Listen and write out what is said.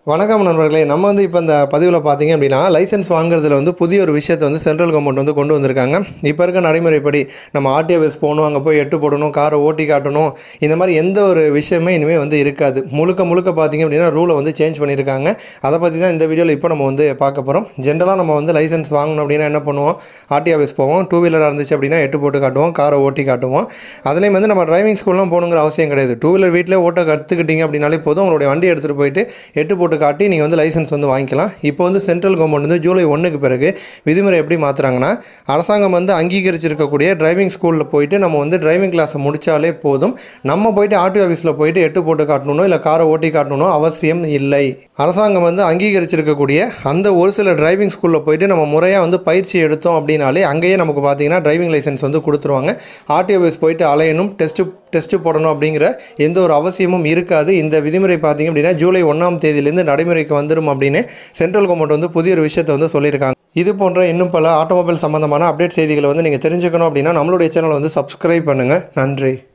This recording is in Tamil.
வணக்கம் நண்பர்களே நம்ம வந்து இப்போ இந்த பதிவில் பார்த்தீங்க அப்படின்னா லைசன்ஸ் வாங்குறதுல வந்து புதிய ஒரு விஷயத்தை வந்து சென்ட்ரல் கவர்மெண்ட் வந்து கொண்டு வந்திருக்காங்க இப்போ இருக்க நடைமுறைப்படி நம்ம ஆர்டிஓஎஸ் போகணும் அங்கே போய் எட்டு போடணும் காரை ஓட்டி காட்டணும் இந்த மாதிரி எந்த ஒரு விஷயமே இனிமேல் வந்து இருக்காது முழுக்க முழுக்க பார்த்தீங்க அப்படின்னா ரூலை வந்து சேஞ்ச் பண்ணியிருக்காங்க அதை பற்றி தான் இந்த வீடியோவில் இப்போ நம்ம வந்து பார்க்க போகிறோம் ஜென்ரலாக நம்ம வந்து லைசன்ஸ் வாங்கணும் அப்படின்னா என்ன பண்ணுவோம் ஆர்டிஓஎஸ் போவோம் டூ வீலராக இருந்துச்சு அப்படின்னா எட்டு போட்டு காட்டுவோம் காரை ஓட்டி காட்டுவோம் அதுலேயும் வந்து நம்ம டிரைவிங் ஸ்கூல்லாம் போகணுங்கிற அவசியம் கிடையாது டூ வீலர் வீட்டில் ஓட்ட கற்றுக்கிட்டீங்க அப்படின்னாலே போதும் உங்களுடைய வண்டி எடுத்துகிட்டு போயிட்டு எட்டு போட்டு காட்டி நீங்கள் வந்து லைசன்ஸ் வந்து வாங்கிக்கலாம் இப்போ வந்து சென்ட்ரல் கவர்மெண்ட் வந்து ஜூலை ஒன்றுக்கு பிறகு விதிமுறை எப்படி மாற்றுறாங்கன்னா அரசாங்கம் வந்து அங்கீகரிச்சிருக்கக்கூடிய டிரைவிங் ஸ்கூலில் போயிட்டு நம்ம வந்து டிரைவிங் கிளாஸை முடித்தாலே போதும் நம்ம போயிட்டு ஆர்டிஓ ஆஃபீஸில் போயிட்டு எட்டு போட்டு காட்டணும் இல்லை காரை ஓட்டி காட்டணும் அவசியம் இல்லை அரசாங்கம் வந்து அங்கீகரிச்சிருக்கக்கூடிய அந்த ஒரு சில டிரைவிங் ஸ்கூலில் போயிட்டு நம்ம முறையாக வந்து பயிற்சி எடுத்தோம் அப்படின்னாலே அங்கேயே நமக்கு பார்த்தீங்கன்னா டிரைவிங் லைசன்ஸ் வந்து கொடுத்துருவாங்க ஆர்டிஓ ஆஃபீஸ் போயிட்டு அலையணும் டெஸ்ட்டு டெஸ்ட்டு போடணும் அப்படிங்கிற எந்த ஒரு அவசியமும் இருக்காது இந்த விதிமுறை பார்த்தீங்க அப்படின்னா ஜூலை ஒன்றாம் தேதியிலேருந்து நடைமுறைக்கு வந்துடும் அப்படின்னு சென்ட்ரல் கவர்மெண்ட் வந்து புதிய ஒரு விஷயத்தை வந்து சொல்லியிருக்காங்க இது போன்ற இன்னும் பல ஆட்டோமொபைல் சம்பந்தமான அப்டேட் செய்திகளை வந்து நீங்கள் தெரிஞ்சுக்கணும் அப்படின்னா நம்மளுடைய சேனலை வந்து சப்ஸ்கிரைப் பண்ணுங்கள் நன்றி